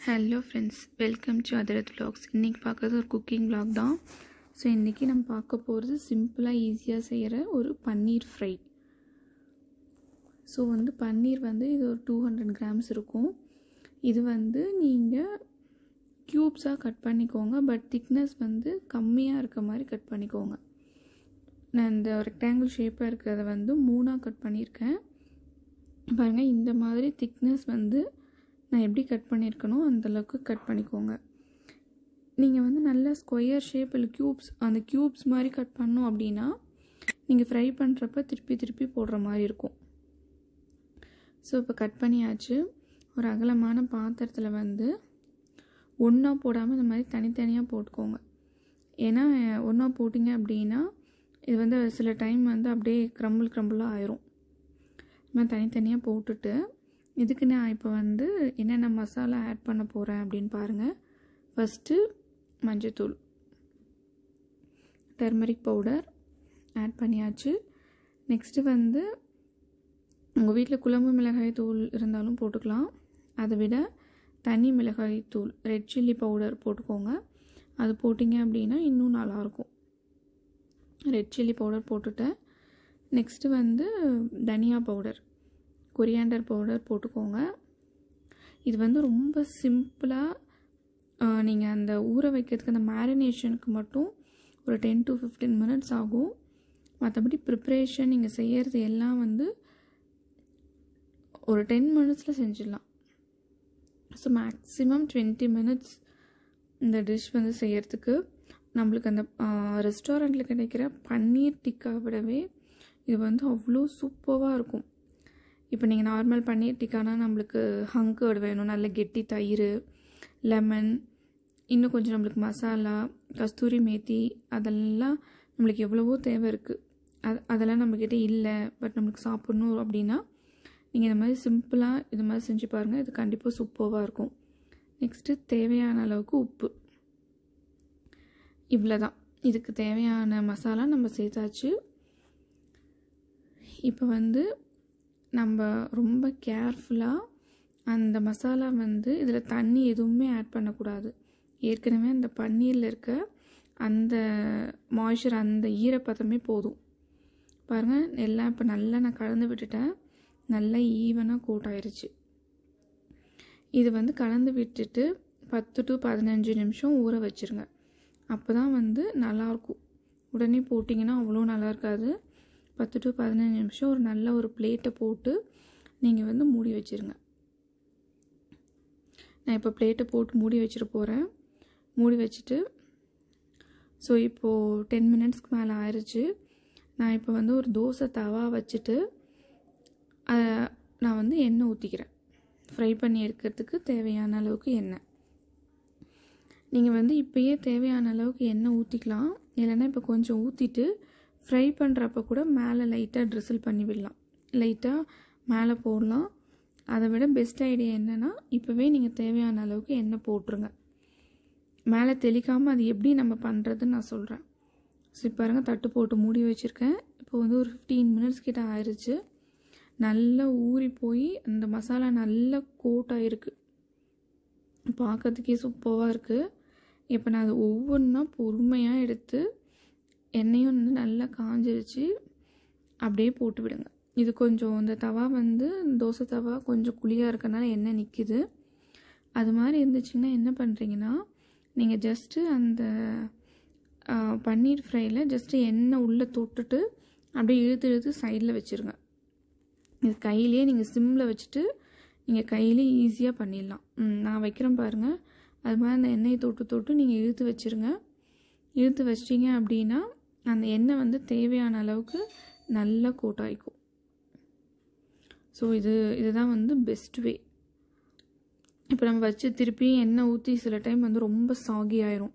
hello friends welcome to அதரத் vlogs இன்றைக்கி பார்க்குறது ஒரு குக்கிங் vlog தான் ஸோ இன்றைக்கி நம்ம பார்க்க போகிறது சிம்பிளாக ஈஸியாக செய்கிற ஒரு பன்னீர் ஃப்ரை ஸோ வந்து பன்னீர் வந்து இது ஒரு டூ ஹண்ட்ரட் கிராம்ஸ் இருக்கும் இது வந்து நீங்கள் க்யூப்ஸாக கட் பண்ணிக்கோங்க பட் திக்னஸ் வந்து கம்மியாக இருக்க மாதிரி கட் பண்ணிக்கோங்க நான் இந்த ரெக்டாங்கிள் ஷேப்பாக இருக்கிறத வந்து மூணாக கட் பண்ணியிருக்கேன் பாருங்கள் இந்த மாதிரி திக்னஸ் வந்து நான் எப்படி கட் பண்ணியிருக்கனோ அந்தளவுக்கு கட் பண்ணிக்கோங்க நீங்கள் வந்து நல்ல ஸ்கொயர் ஷேப் இல்லை க்யூப்ஸ் அந்த க்யூப்ஸ் மாதிரி கட் பண்ணோம் அப்படின்னா நீங்கள் ஃப்ரை பண்ணுறப்ப திருப்பி திருப்பி போடுற மாதிரி இருக்கும் ஸோ இப்போ கட் பண்ணியாச்சு ஒரு அகலமான பாத்திரத்தில் வந்து ஒன்றா போடாமல் இந்த மாதிரி தனித்தனியாக போட்டுக்கோங்க ஏன்னா ஒன்றா போட்டிங்க அப்படின்னா இது வந்து சில டைம் வந்து அப்படியே க்ரம்பிள் க்ரம்பிளாக ஆயிரும் இது மாதிரி தனித்தனியாக போட்டுட்டு இதுக்கு நான் இப்போ வந்து என்னென்ன மசாலா ஆட் பண்ண போகிறேன் அப்படின்னு பாருங்கள் ஃபஸ்ட்டு மஞ்சத்தூள் டர்மரிக் பவுடர் ஆட் பண்ணியாச்சு நெக்ஸ்ட்டு வந்து உங்கள் வீட்டில் குழம்பு மிளகாய் தூள் இருந்தாலும் போட்டுக்கலாம் அதை விட தனி மிளகாய் தூள் ரெட் சில்லி பவுடர் போட்டுக்கோங்க அது போட்டிங்க அப்படின்னா இன்னும் நல்லாயிருக்கும் ரெட் சில்லி பவுடர் போட்டுட்டேன் நெக்ஸ்ட்டு வந்து தனியா பவுடர் கொரியாண்டர் பவுடர் போட்டுக்கோங்க இது வந்து ரொம்ப சிம்பிளாக நீங்கள் அந்த ஊற வைக்கிறதுக்கு அந்த மேரினேஷனுக்கு மட்டும் ஒரு டென் டு ஃபிஃப்டீன் மினிட்ஸ் ஆகும் மற்றபடி ப்ரிப்ரேஷன் நீங்கள் செய்கிறது எல்லாம் வந்து ஒரு டென் மினிட்ஸில் செஞ்சிடலாம் ஸோ மேக்ஸிமம் டுவெண்ட்டி மினிட்ஸ் இந்த டிஷ் வந்து செய்யறதுக்கு நம்மளுக்கு அந்த ரெஸ்டாரண்ட்டில் கிடைக்கிற பன்னீர் டிக்கா விடவே இது வந்து அவ்வளோ சூப்பராக இருக்கும் இப்போ நீங்கள் நார்மல் பன்னீர் டிக்கானா நம்மளுக்கு ஹங்கர்டு வேணும் நல்ல கெட்டி தயிர் லெமன் இன்னும் கொஞ்சம் நம்மளுக்கு மசாலா கஸ்தூரி மேத்தி அதெல்லாம் நம்மளுக்கு எவ்வளவோ தேவை இருக்குது அது அதெல்லாம் நம்மக்கிட்ட இல்லை பட் நம்மளுக்கு சாப்பிட்ணும் அப்படின்னா நீங்கள் இந்த மாதிரி சிம்பிளாக இது மாதிரி செஞ்சு பாருங்கள் இது கண்டிப்பாக சூப்பராக இருக்கும் நெக்ஸ்ட்டு தேவையான அளவுக்கு உப்பு இவ்வளோ தான் இதுக்கு தேவையான மசாலா நம்ம சேர்த்தாச்சு இப்போ வந்து நம்ம ரொம்ப கேர்ஃபுல்லாக அந்த மசாலா வந்து இதில் தண்ணி எதுவுமே ஆட் பண்ணக்கூடாது ஏற்கனவே அந்த பன்னீரில் இருக்க அந்த மாய்ச்சர் அந்த ஈரப்பதமே போதும் பாருங்கள் எல்லாம் இப்போ நல்லா நான் கலந்து விட்டுட்டேன் நல்லா ஈவனாக கோட் ஆயிடுச்சு இது வந்து கலந்து விட்டுட்டு பத்து டு பதினஞ்சு நிமிஷம் ஊற வச்சுருங்க அப்போ தான் வந்து நல்லாயிருக்கும் உடனே போட்டிங்கன்னா அவ்வளோ நல்லா இருக்காது பத்து டு பதினஞ்சு நிமிஷம் ஒரு நல்ல ஒரு பிளேட்டை போட்டு நீங்கள் வந்து மூடி வச்சுருங்க நான் இப்போ பிளேட்டை போட்டு மூடி வச்சுட்டு போகிறேன் மூடி வச்சுட்டு ஸோ இப்போது டென் மினிட்ஸ்க்கு மேலே ஆயிடுச்சு நான் இப்போ வந்து ஒரு தோசை தவா வச்சுட்டு நான் வந்து எண்ணெய் ஊற்றிக்கிறேன் ஃப்ரை பண்ணி எடுக்கிறதுக்கு தேவையான அளவுக்கு எண்ணெய் நீங்கள் வந்து இப்போயே தேவையான அளவுக்கு எண்ணெய் ஊற்றிக்கலாம் இல்லைன்னா இப்போ கொஞ்சம் ஊற்றிட்டு ஃப்ரை பண்ணுறப்ப கூட மேலே லைட்டாக ட்ரிசில் பண்ணி விடலாம் லைட்டாக மேலே போடலாம் அதை விட பெஸ்ட் ஐடியா என்னென்னா இப்போவே நீங்கள் தேவையான அளவுக்கு எண்ணெய் போட்டுருங்க மேலே தெளிக்காமல் அது எப்படி நம்ம பண்ணுறதுன்னு நான் சொல்கிறேன் சரி பாருங்கள் தட்டு போட்டு மூடி வச்சுருக்கேன் இப்போ வந்து ஒரு ஃபிஃப்டீன் மினிட்ஸ் கிட்ட ஆயிடுச்சு நல்லா ஊறி போய் அந்த மசாலா நல்லா கோட்டாக இருக்குது பார்க்கறதுக்கே சூப்பராக இருக்குது இப்போ நான் அதை ஒவ்வொன்றா பொறுமையாக எடுத்து எண்ணெயும் வந்து நல்லா காஞ்சிருச்சு அப்படியே போட்டு விடுங்க இது கொஞ்சம் இந்த தவா வந்து தோசை தவா கொஞ்சம் குழியாக இருக்கனால எண்ணெய் நிற்கிது அது மாதிரி இருந்துச்சுன்னா என்ன பண்ணுறீங்கன்னா நீங்கள் ஜஸ்ட்டு அந்த பன்னீர் ஃப்ரையில் ஜஸ்ட்டு எண்ணெய் உள்ளே தொட்டுட்டு அப்படியே இழுத்து இழுத்து சைடில் வச்சுருங்க இது கையிலே நீங்கள் சிம்மில் வச்சுட்டு நீங்கள் கையிலே ஈஸியாக பண்ணிடலாம் நான் வைக்கிறேன் பாருங்கள் அது மாதிரி அந்த எண்ணெயை தொட்டு தொட்டு நீங்கள் இழுத்து வச்சுருங்க இழுத்து வச்சிட்டிங்க அப்படின்னா அந்த எண்ணெய் வந்து தேவையான அளவுக்கு நல்லா கோட்டாயிக்கும் ஸோ இது இதுதான் வந்து பெஸ்ட் வே இப்போ நம்ம வச்சு திருப்பி எண்ணெய் ஊற்றி சில டைம் வந்து ரொம்ப சாகி ஆயிரும்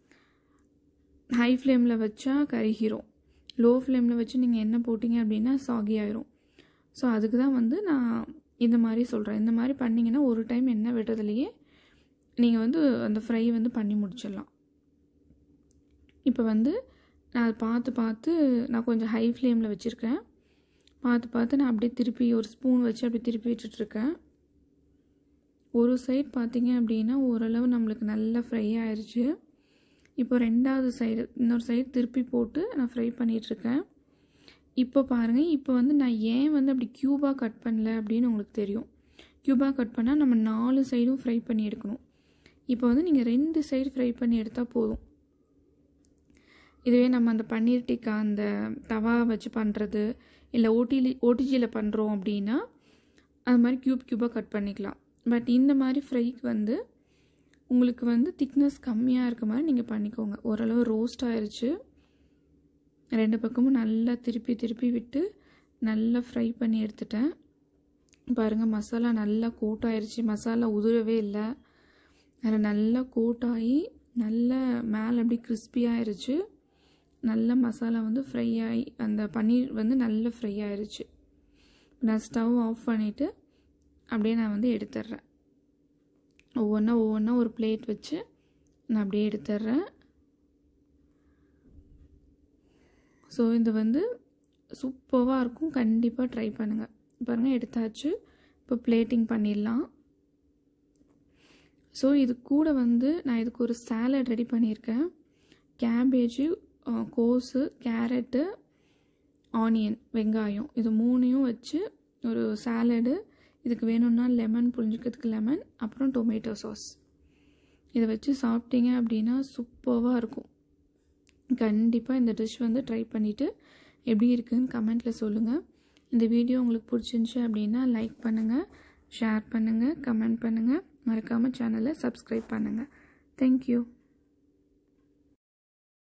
ஹை ஃப்ளேமில் வச்சா கருகிரும் லோ ஃப்ளேமில் வச்சு நீங்கள் எண்ணெய் போட்டிங்க அப்படின்னா சாகி ஆயிரும் ஸோ அதுக்கு தான் வந்து நான் இந்த மாதிரி சொல்கிறேன் இந்த மாதிரி பண்ணிங்கன்னா ஒரு டைம் எண்ணெய் விடுறதுலையே நீங்கள் வந்து அந்த ஃப்ரை வந்து பண்ணி முடிச்சிடலாம் இப்போ வந்து நான் அதை பார்த்து பார்த்து நான் கொஞ்சம் ஹை ஃப்ளேமில் வச்சுருக்கேன் பார்த்து பார்த்து நான் அப்படியே திருப்பி ஒரு ஸ்பூன் வச்சு அப்படியே திருப்பி விட்டுட்ருக்கேன் ஒரு சைடு பார்த்தீங்க அப்படின்னா ஓரளவு நம்மளுக்கு நல்லா ஃப்ரை ஆயிடுச்சு இப்போ ரெண்டாவது சைடு இன்னொரு சைடு திருப்பி போட்டு நான் ஃப்ரை பண்ணிகிட்ருக்கேன் இப்போ பாருங்கள் இப்போ வந்து நான் ஏன் வந்து அப்படி க்யூபாக கட் பண்ணல அப்படின்னு உங்களுக்கு தெரியும் க்யூபாக கட் பண்ணால் நம்ம நாலு சைடும் ஃப்ரை பண்ணி எடுக்கணும் இப்போ வந்து நீங்கள் ரெண்டு சைடு ஃப்ரை பண்ணி எடுத்தால் போதும் இதுவே நம்ம அந்த பன்னீர் டிக்கா அந்த தவா வச்சு பண்ணுறது இல்லை ஓடிலி ஓடிஜியில் பண்ணுறோம் அப்படின்னா அது மாதிரி க்யூப் க்யூபாக கட் பண்ணிக்கலாம் பட் இந்த மாதிரி ஃப்ரைக்கு வந்து உங்களுக்கு வந்து திக்னஸ் கம்மியாக இருக்க மாதிரி நீங்கள் பண்ணிக்கோங்க ஓரளவு ரோஸ்ட் ஆயிடுச்சு ரெண்டு பக்கமும் நல்லா திருப்பி திருப்பி விட்டு நல்லா ஃப்ரை பண்ணி எடுத்துட்டேன் பாருங்கள் மசாலா நல்லா கோட் ஆயிடுச்சு மசாலா உதிரவே இல்லை அதில் நல்லா கோட் ஆகி நல்லா மேலே அப்படி கிறிஸ்பி ஆயிடுச்சு நல்ல மசாலா வந்து ஃப்ரை ஆகி அந்த பன்னீர் வந்து நல்லா ஃப்ரை ஆயிடுச்சு நான் ஸ்டவ் ஆஃப் பண்ணிவிட்டு அப்படியே நான் வந்து எடுத்துட்றேன் ஒவ்வொன்றா ஒவ்வொன்றா ஒரு பிளேட் வச்சு நான் அப்படியே எடுத்துட்றேன் ஸோ இது வந்து சூப்பராக இருக்கும் கண்டிப்பாக ட்ரை பண்ணுங்கள் பாருங்கள் எடுத்தாச்சு இப்போ பிளேட்டிங் பண்ணிடலாம் ஸோ இது கூட வந்து நான் இதுக்கு ஒரு சாலட் ரெடி பண்ணியிருக்கேன் கேபேஜு கோஸு கேரட்டு ஆனியன் வெங்காயம் இது மூணையும் வச்சு ஒரு சாலடு இதுக்கு வேணும்னா லெமன் புழிஞ்சிக்கிறதுக்கு லெமன் அப்புறம் டொமேட்டோ சாஸ் இதை வச்சு சாப்பிட்டீங்க அப்படின்னா சூப்பராக இருக்கும் கண்டிப்பாக இந்த டிஷ் வந்து ட்ரை பண்ணிவிட்டு எப்படி இருக்குதுன்னு கமெண்ட்டில் சொல்லுங்கள் இந்த வீடியோ உங்களுக்கு பிடிச்சிருந்துச்சி அப்படின்னா லைக் பண்ணுங்கள் ஷேர் பண்ணுங்கள் கமெண்ட் பண்ணுங்கள் மறக்காமல் சேனலை சப்ஸ்கிரைப் பண்ணுங்கள் தேங்க்யூ